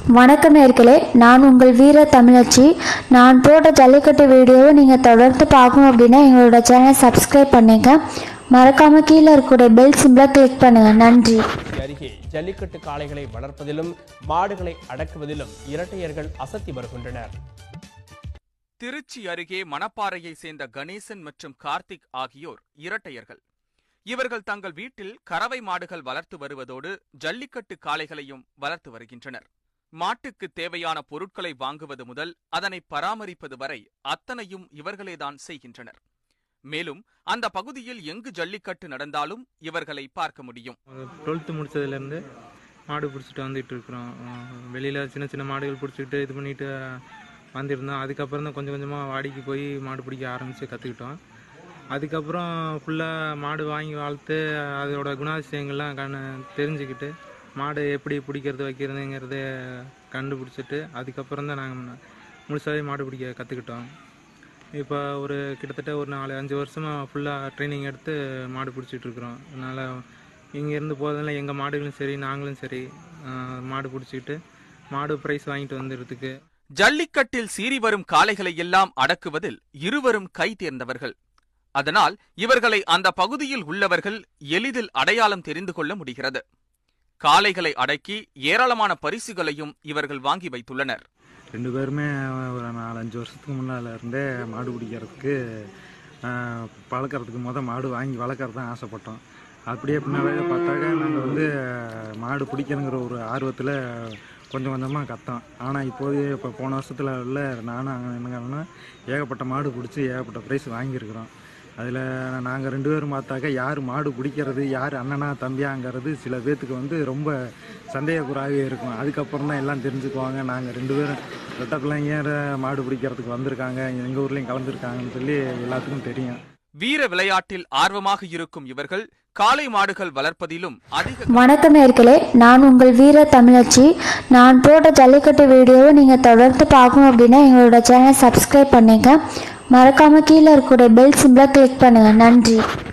வணக்கம் நேர்களே நான் உங்கள் வீர தமிழச்சி நான் போட்ட ஜல்லிக்கட்டு வீடியோவை நீங்கள் தொடர்ந்து பார்க்கணும் அப்படின்னா எங்களோட சேனலை சப்ஸ்கிரைப் பண்ணிங்க மறக்காமல் கீழே இருக்கக்கூடிய பெல் சிம்பிளை கிளிக் பண்ணுங்கள் நன்றி அருகே ஜல்லிக்கட்டு காளைகளை வளர்ப்பதிலும் மாடுகளை அடக்குவதிலும் இரட்டையர்கள் அசத்தி வருகின்றனர் திருச்சி அருகே மணப்பாறையை சேர்ந்த கணேசன் மற்றும் கார்த்திக் ஆகியோர் இரட்டையர்கள் இவர்கள் தங்கள் வீட்டில் கறவை மாடுகள் வளர்த்து வருவதோடு ஜல்லிக்கட்டு காளைகளையும் வளர்த்து வருகின்றனர் மாட்டுக்கு தேவையான பொருட்களை வாங்குவது முதல் அதனை பராமரிப்பது வரை அத்தனையும் இவர்களேதான் செய்கின்றனர் மேலும் அந்த பகுதியில் எங்கு ஜல்லிக்கட்டு நடந்தாலும் இவர்களை பார்க்க முடியும் டுவெல்த்து முடிச்சதுலேருந்து மாடு பிடிச்சிட்டு வந்துட்டு இருக்கிறோம் வெளியில் சின்ன சின்ன மாடுகள் பிடிச்சிக்கிட்டு இது பண்ணிட்டு வந்திருந்தோம் அதுக்கப்புறம் தான் கொஞ்சம் கொஞ்சமாக வாடிக்கு போய் மாடு பிடிக்க ஆரம்பித்து கற்றுக்கிட்டோம் அதுக்கப்புறம் ஃபுல்லாக மாடு வாங்கி வளர்த்து அதோட குணாதிசயங்கள்லாம் கண் தெரிஞ்சுக்கிட்டு மாடு எப்படி பிடிக்கிறது வைக்கிறதுங்கிறத கண்டுபிடிச்சிட்டு அதுக்கப்புறம் தான் நாங்கள் முழுசாகவே மாடு பிடிக்க கற்றுக்கிட்டோம் இப்போ ஒரு கிட்டத்தட்ட ஒரு நாலு அஞ்சு வருஷமாக ஃபுல்லாக ட்ரைனிங் எடுத்து மாடு பிடிச்சிட்டு இருக்கிறோம் அதனால் இங்கேருந்து போகிறதுனால எங்கள் மாடுகளும் சரி நாங்களும் சரி ஆஹ், மாடு பிடிச்சிக்கிட்டு மாடு ப்ரைஸ் வாங்கிட்டு வந்துடுறதுக்கு ஜல்லிக்கட்டில் சீறி வரும் காளைகளை எல்லாம் அடக்குவதில் இருவரும் கை தேர்ந்தவர்கள் அதனால் இவர்களை அந்த பகுதியில் உள்ளவர்கள் எளிதில் அடையாளம் தெரிந்து கொள்ள முடிகிறது காளைகளை அடக்கி ஏராளமான பரிசுகளையும் இவர்கள் வாங்கி வைத்துள்ளனர் ரெண்டு பேருமே ஒரு நாலஞ்சு வருஷத்துக்கு முன்னால் இருந்தே மாடு பிடிக்கிறதுக்கு ஆஹ், பழக்கறதுக்கு முத மாடு வாங்கி வளர்க்குறது தான் ஆசைப்பட்டோம் அப்படியே பின்னாலே பார்த்தாக்க நாங்கள் வந்து ஆஹ், மாடு பிடிக்கணுங்கிற ஒரு ஆர்வத்தில் கொஞ்சம் கொஞ்சமாக கத்தோம் ஆனால் இப்போது இப்போ போன வருஷத்தில் உள்ள நானும் என்னங்கன்னா ஏகப்பட்ட மாடு பிடிச்சி ஏகப்பட்ட ப்ரைஸ் வாங்கியிருக்கிறோம் அதில் நாங்கள் ரெண்டு பேரும் பார்த்தாக்க யார் மாடு பிடிக்கிறது யார் அண்ணனா தம்பியாங்கிறது சில பேர்த்துக்கு வந்து ரொம்ப சந்தேகக்குறாகவே இருக்கும் அதுக்கப்புறம் தான் எல்லாம் தெரிஞ்சுக்குவாங்க நாங்கள் ரெண்டு பேரும் ரெட்ட பிள்ளைங்க மாடு பிடிக்கிறதுக்கு வந்திருக்காங்க எங்கள் ஊர்லேயும் கலந்துருக்காங்கன்னு சொல்லி எல்லாத்துக்கும் தெரியும் வீர விளையாட்டில் ஆர்வமாக இருக்கும் இவர்கள் காளை மாடுகள் வளர்ப்பதிலும் அதிக வணக்கம் நேர்களே நான் உங்கள் வீர தமிழச்சி நான் போட்ட ஜல்லிக்கட்டு வீடியோவை நீங்கள் தொடர்ந்து பார்க்கணும் அப்படின்னா எங்களோட சேனலை சப்ஸ்கிரைப் பண்ணிங்க மறக்காமல் கீழே இருக்கக்கூடிய பெல் சிம்பிளை கிளிக் பண்ணுங்கள் நன்றி